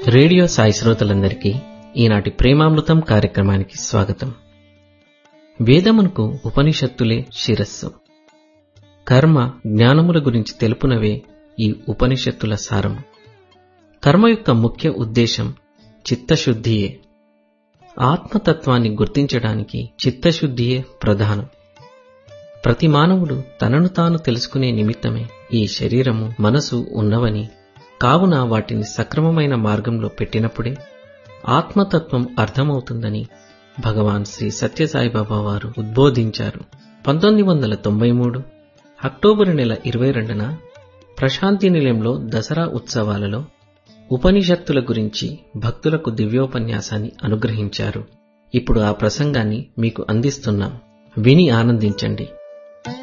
radio Sai శ్రోతలందరికీ ఈనాటి ప్రేమామృతం కార్యక్రమానికి స్వాగతం వేదమునకు ఉపనిషత్తులే శిరస్సు కర్మ జ్ఞానముల గురించి తెలుపునవే ఈ ఉపనిషత్తుల సారము కర్మ యొక్క ముఖ్య ఉద్దేశం చిత్తశుద్ధియే ఆత్మతత్వాన్ని గుర్తించడానికి చిత్తశుద్ధియే ప్రధానం ప్రతి మానవుడు తనను తాను తెలుసుకునే నిమిత్తమే ఈ శరీరము మనసు ఉన్నవని కావున వాటిని సక్రమమైన మార్గంలో పెట్టినప్పుడే ఆత్మతత్వం అర్థమవుతుందని భగవాన్ శ్రీ సత్యసాయిబాబా వారు ఉద్బోధించారు పంతొమ్మిది వందల తొంభై మూడు అక్టోబరు నెల ఇరవై రెండున ప్రశాంతి నిలయంలో దసరా ఉత్సవాలలో ఉపనిషత్తుల గురించి భక్తులకు దివ్యోపన్యాసాన్ని అనుగ్రహించారు ఇప్పుడు ఆ ప్రసంగాన్ని మీకు అందిస్తున్నాం విని ఆనందించండి